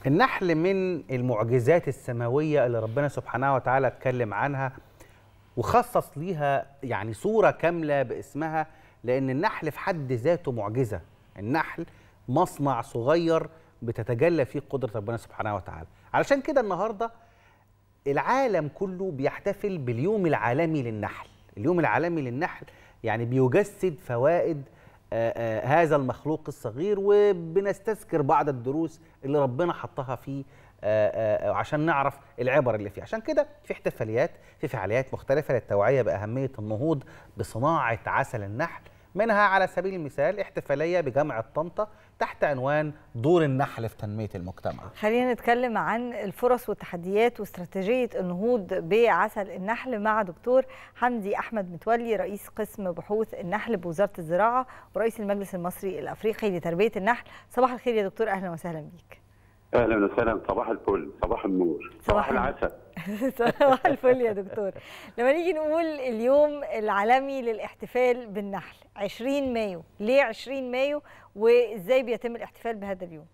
النحل من المعجزات السماوية اللي ربنا سبحانه وتعالى اتكلم عنها وخصص ليها يعني صورة كاملة باسمها لأن النحل في حد ذاته معجزة النحل مصنع صغير بتتجلى فيه قدرة ربنا سبحانه وتعالى علشان كده النهاردة العالم كله بيحتفل باليوم العالمي للنحل اليوم العالمي للنحل يعني بيجسد فوائد آه، آه، هذا المخلوق الصغير وبنستذكر بعض الدروس اللي ربنا حطها فيه آه، آه، عشان نعرف العبر اللي فيه عشان كده في احتفاليات في فعاليات مختلفة للتوعية بأهمية النهوض بصناعة عسل النحل منها على سبيل المثال احتفالية بجامعة طنطا تحت عنوان دور النحل في تنمية المجتمع خلينا نتكلم عن الفرص والتحديات واستراتيجية النهوض بعسل النحل مع دكتور حمدي أحمد متولي رئيس قسم بحوث النحل بوزارة الزراعة ورئيس المجلس المصري الأفريقي لتربية النحل صباح الخير يا دكتور أهلا وسهلا بيك اهلا وسهلا صباح الفل صباح النور صباح صباح العسل صباح الفل يا دكتور لما نيجي نقول اليوم العالمي للاحتفال بالنحل 20 مايو ليه 20 مايو وازاي بيتم الاحتفال بهذا اليوم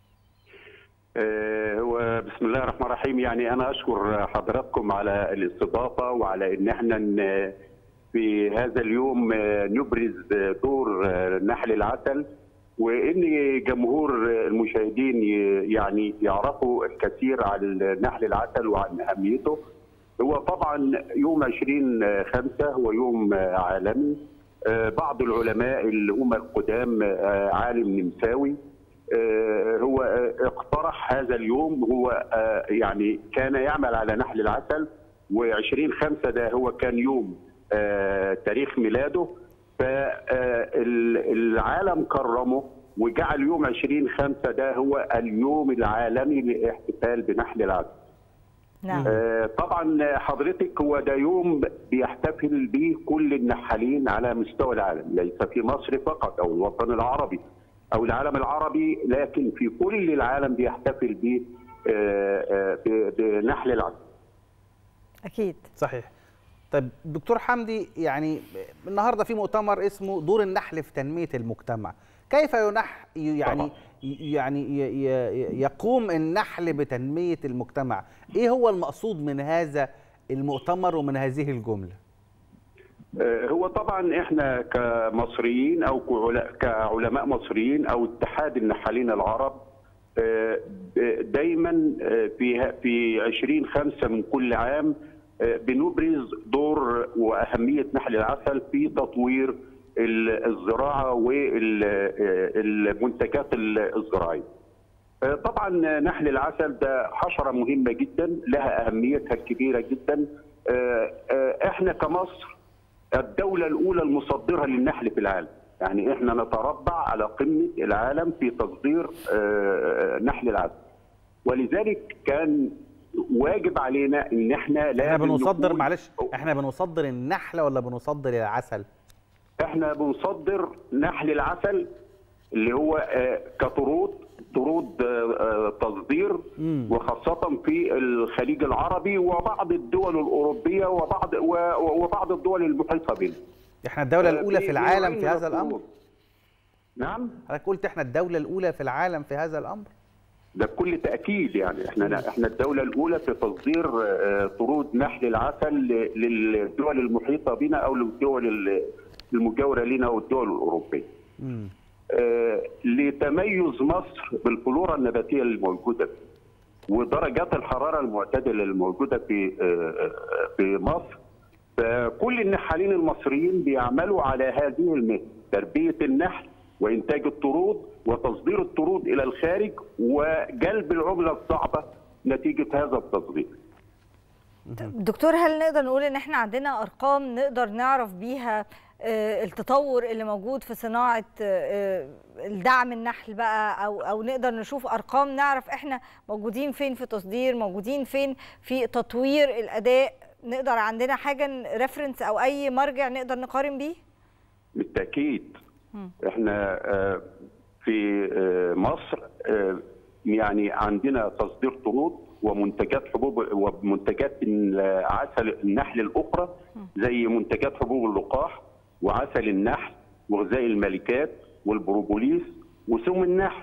آه، هو بسم الله الرحمن الرحيم يعني انا اشكر حضراتكم على الاستضافه وعلى ان احنا ن- في هذا اليوم آه، نبرز دور آه، نحل العسل وان جمهور المشاهدين ي- يعني يعرفوا الكثير عن نحل العسل وعن اهميته هو طبعا يوم 20 5 هو يوم آه، عالمي آه، بعض العلماء اللي هم القدام آه، عالم نمساوي آه، هو آه، اقترح هذا اليوم هو آه، يعني كان يعمل على نحل العسل و20 5 ده هو كان يوم آه، تاريخ ميلاده فالعالم كرمه وجعل يوم 20 5 ده هو اليوم العالمي للاحتفال بنحل العسل نعم آه، طبعا حضرتك هو ده يوم بيحتفل به كل النحالين على مستوى العالم ليس في مصر فقط او الوطن العربي او العالم العربي لكن في كل العالم بيحتفل به آه، آه، ب- بنحل العسل اكيد صحيح طيب دكتور حمدي يعني النهارده في مؤتمر اسمه دور النحل في تنميه المجتمع كيف ينح يعني طبعا. يعني ي- ي- يقوم النحل بتنميه المجتمع ايه هو المقصود من هذا المؤتمر ومن هذه الجمله آه، هو طبعا احنا كمصريين او كعلا- كعلماء مصريين او اتحاد النحالين العرب آه، دايما آه، في في 20 5 من كل عام آه، بنبرز دور واهميه نحل العسل في تطوير ال- الزراعه والمنتجات الزراعيه. آه، طبعا نحل العسل ده حشره مهمه جدا لها اهميتها الكبيره جدا آه، آه، احنا كمصر الدوله الاولى المصدره للنحل في العالم يعني احنا نتربع على قمه العالم في تصدير آه، نحل العسل ولذلك كان واجب علينا ان احنا احنا لازم بنصدر نكون- معلش احنا بنصدر النحل ولا بنصدر العسل احنا بنصدر نحل العسل اللي هو آه، كطرود طرود آه، آه، تصدير مم. وخاصة في الخليج العربي وبعض الدول الأوروبية وبعض و- وبعض الدول المحيطة بنا احنا الدوله آه، الاولى في العالم بنوعين في من هذا الامر الطرود. نعم حضرتك قلت احنا الدوله الاولى في العالم في هذا الامر ده بكل تأكيد يعني احنا احنا الدولة الأولى في تصدير آه، طرود نحل العسل ل- للدول المحيطة بنا أو للدول ال- المجاورة لنا والدول الأوروبية. مم. آه، لتميز مصر بالفلورا النباتيه الموجوده فيه ودرجات الحراره المعتدله الموجوده في آه، آه، في مصر فكل النحالين المصريين بيعملوا على هذه المهنه تربيه النحل وانتاج الطرود وتصدير الطرود الى الخارج وجلب العمله الصعبه نتيجه هذا التصدير. دكتور هل نقدر نقول ان احنا عندنا ارقام نقدر نعرف بيها آه، التطور اللي موجود في صناعه آه، الدعم النحل بقى او او نقدر نشوف ارقام نعرف احنا موجودين فين في تصدير موجودين فين في تطوير الاداء نقدر عندنا حاجه ريفرنس او اي مرجع نقدر نقارن بيه بالتاكيد مم. احنا آه، في آه، مصر آه، يعني عندنا تصدير طرود ومنتجات حبوب ومنتجات عسل النحل الاخرى زي منتجات حبوب اللقاح وعسل النحل وغذاء الملكات والبروبوليس وسم النحل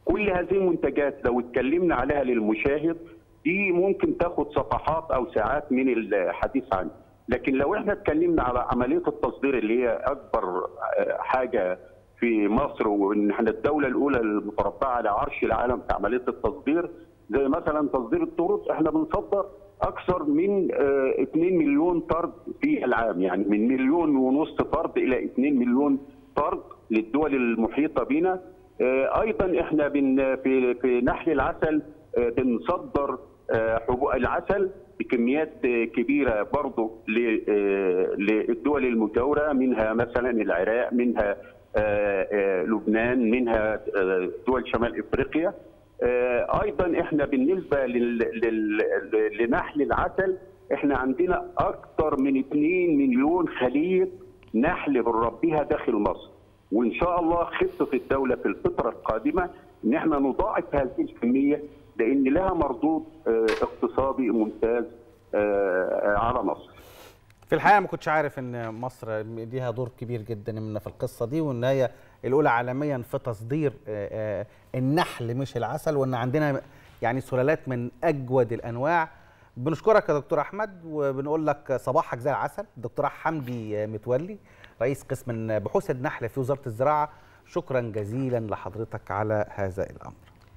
كل هذه المنتجات لو اتكلمنا عليها للمشاهد دي ممكن تاخد صفحات او ساعات من الحديث عنها لكن لو احنا اتكلمنا على عمليه التصدير اللي هي اكبر حاجه في مصر وان احنا الدوله الاولى المتربعه على عرش العالم في عمليه التصدير زي مثلا تصدير الترس احنا بنصدر اكثر من 2 مليون فرد في العام يعني من مليون ونص فرد الى 2 مليون فرد للدول المحيطه بنا ايضا احنا بن في في نحل العسل بنصدر حبوب العسل بكميات كبيره برضه للدول المجاوره منها مثلا العراق منها لبنان منها دول شمال افريقيا ايضا احنا بالنسبه لنحل العسل احنا عندنا اكثر من 2 مليون خليه نحل بنربيها داخل مصر وان شاء الله خطه الدوله في الفتره القادمه ان احنا نضاعف هذه الكميه لان لها مردود اقتصادي ممتاز على مصر. في الحقيقه ما كنتش عارف ان مصر ليها دور كبير جدا من في القصه دي وان هي الاولى عالميا في تصدير النحل مش العسل وان عندنا يعني سلالات من اجود الانواع بنشكرك يا دكتور احمد وبنقول لك صباحك زي العسل دكتور حمدي متولي رئيس قسم بحوث النحل في وزاره الزراعه شكرا جزيلا لحضرتك على هذا الامر